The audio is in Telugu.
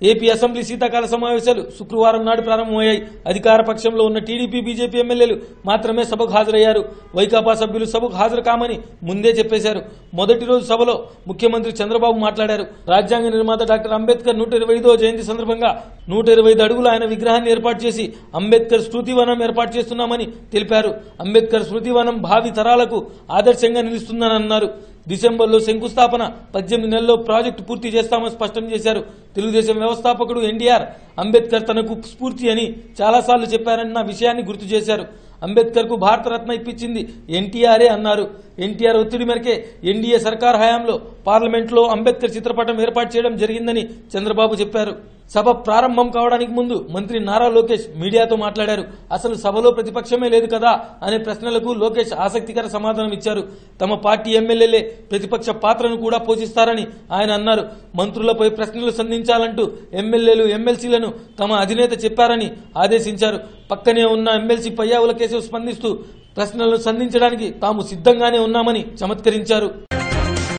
ఏపీ అసెంబ్లీ శీతాకాల సమావేశాలు శుక్రవారం నాడు ప్రారంభమయ్యాయి అధికార పక్షంలో ఉన్న టీడీపీ బీజేపీ ఎమ్మెల్యేలు మాత్రమే సభకు హాజరయ్యారు వైకాపా సభ్యులు సభకు హాజరు కామని ముందే చెప్పేశారు మొదటి రోజు సభలో ముఖ్యమంత్రి చంద్రబాబు మాట్లాడారు రాజ్యాంగ నిర్మాత డాక్టర్ అంబేద్కర్ నూట ఇరవై ఐదో జయంతి సందర్భంగా నూట ఇరవై ఐదు అడుగుల ఆయన విగ్రహాన్ని ఏర్పాటు చేసి అంబేద్కర్ స్మృతివనం ఏర్పాటు చేస్తున్నామని తెలిపారు అంబేద్కర్ స్మృతివనం భావి తరాలకు ఆదర్శంగా నిలుస్తుందని అన్నారు డిసెంబర్లో శంకుస్థాపన పద్దెనిమిది నెలల్లో ప్రాజెక్టు పూర్తి చేస్తామని స్పష్టం చేశారు తెలుగుదేశం వ్యవస్థాపకుడు ఎన్టీఆర్ అంబేద్కర్ తనకు స్ఫూర్తి అని చాలాసార్లు చెప్పారన్న విషయాన్ని గుర్తు చేశారు అంబేద్కర్ కు భారతరత్న ఇప్పించింది ఎన్టీఆర్ఏ అన్నారు ఎన్టీఆర్ ఒత్తిడి మేరకే ఎన్డీఏ సర్కార్ హయాంలో పార్లమెంట్లో అంబేద్కర్ చిత్రపటం ఏర్పాటు చేయడం జరిగిందని చంద్రబాబు చెప్పారు సభ ప్రారంభం కావడానికి ముందు మంత్రి నారా లోకేష్ మీడియాతో మాట్లాడారు అసలు సభలో ప్రతిపక్షమే లేదు కదా అనే ప్రశ్నలకు లోకేష్ ఆసక్తికర సమాధానం ఇచ్చారు తమ పార్టీ ఎమ్మెల్యేలే ప్రతిపక్ష పాత్రను కూడా పోషిస్తారని ఆయన అన్నారు మంత్రులపై ప్రశ్నలు సంధించాలంటూ ఎమ్మెల్యేలు ఎమ్మెల్సీలను తమ అధినేత చెప్పారని ఆదేశించారు పక్కనే ఉన్న ఎమ్మెల్సీ పయ్యావుల కేసు స్పందిస్తూ ప్రశ్నలను సంధించడానికి తాము సిద్ధంగానే ఉన్నామని చమత్కరించారు